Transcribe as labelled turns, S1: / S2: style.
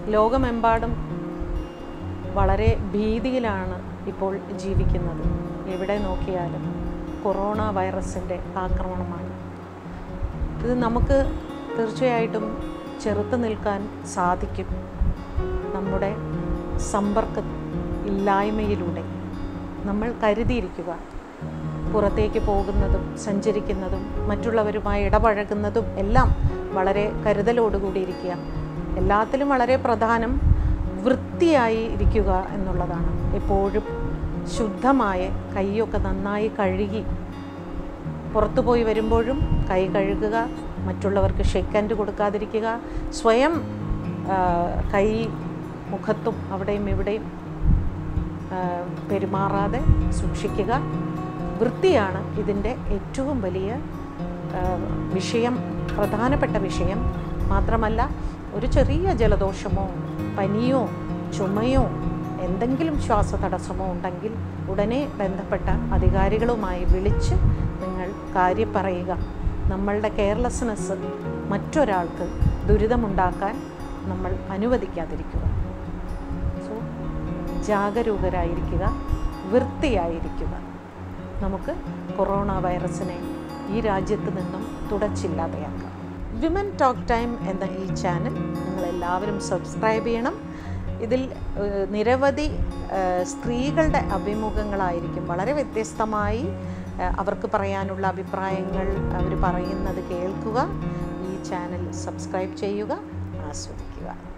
S1: ലോകമെമ്പാടും വളരെ ഭീതിയിലാണ് ഇപ്പോൾ ജീവിക്കുന്നത് എവിടെ നോക്കിയാലും കൊറോണ വൈറസിൻ്റെ ആക്രമണമാണ് ഇത് നമുക്ക് തീർച്ചയായിട്ടും ചെറുത്ത് നിൽക്കാൻ സാധിക്കും നമ്മുടെ സമ്പർക്ക ഇല്ലായ്മയിലൂടെ നമ്മൾ കരുതിയിരിക്കുക പുറത്തേക്ക് പോകുന്നതും സഞ്ചരിക്കുന്നതും മറ്റുള്ളവരുമായി ഇടപഴകുന്നതും എല്ലാം വളരെ കരുതലോടുകൂടി ഇരിക്കുക എല്ലാത്തിലും വളരെ പ്രധാനം വൃത്തിയായി ഇരിക്കുക എന്നുള്ളതാണ് എപ്പോഴും ശുദ്ധമായ കൈയൊക്കെ നന്നായി കഴുകി പുറത്തു പോയി വരുമ്പോഴും കൈ കഴുകുക മറ്റുള്ളവർക്ക് ഷെയ്ക്ക് ഹാൻഡ് കൊടുക്കാതിരിക്കുക സ്വയം ആ, കൈ മുഖത്തും അവിടെയും ഇവിടെയും ആ, പെരുമാറാതെ സൂക്ഷിക്കുക വൃത്തിയാണ് ഇതിൻ്റെ ഏറ്റവും വലിയ ആ, വിഷയം പ്രധാനപ്പെട്ട വിഷയം മാത്രമല്ല ഒരു ചെറിയ ജലദോഷമോ പനിയോ ചുമയോ എന്തെങ്കിലും ശ്വാസതടസ്സമോ ഉണ്ടെങ്കിൽ ഉടനെ ബന്ധപ്പെട്ട അധികാരികളുമായി വിളിച്ച് നിങ്ങൾ കാര്യം പറയുക നമ്മളുടെ കെയർലെസ്നെസ് മറ്റൊരാൾക്ക് ദുരിതമുണ്ടാക്കാൻ നമ്മൾ അനുവദിക്കാതിരിക്കുക സോ ജാഗരൂകരായിരിക്കുക വൃത്തിയായിരിക്കുക നമുക്ക് കൊറോണ വൈറസിനെ ഈ രാജ്യത്ത് നിന്നും തുടച്ചില്ലാതെയാക്കാം വിമൻ ടോക്ക് ടൈം എന്ന ഈ ചാനൽ നിങ്ങളെല്ലാവരും സബ്സ്ക്രൈബ് ചെയ്യണം ഇതിൽ ഏഹ്, നിരവധി ഏഹ്, സ്ത്രീകളുടെ അഭിമുഖങ്ങളായിരിക്കും വളരെ വ്യത്യസ്തമായി ഏഹ്, അവർക്ക് പറയാനുള്ള അഭിപ്രായങ്ങൾ അവർ പറയുന്നത് കേൾക്കുക ഈ ചാനൽ സബ്സ്ക്രൈബ് ചെയ്യുക ആസ്വദിക്കുക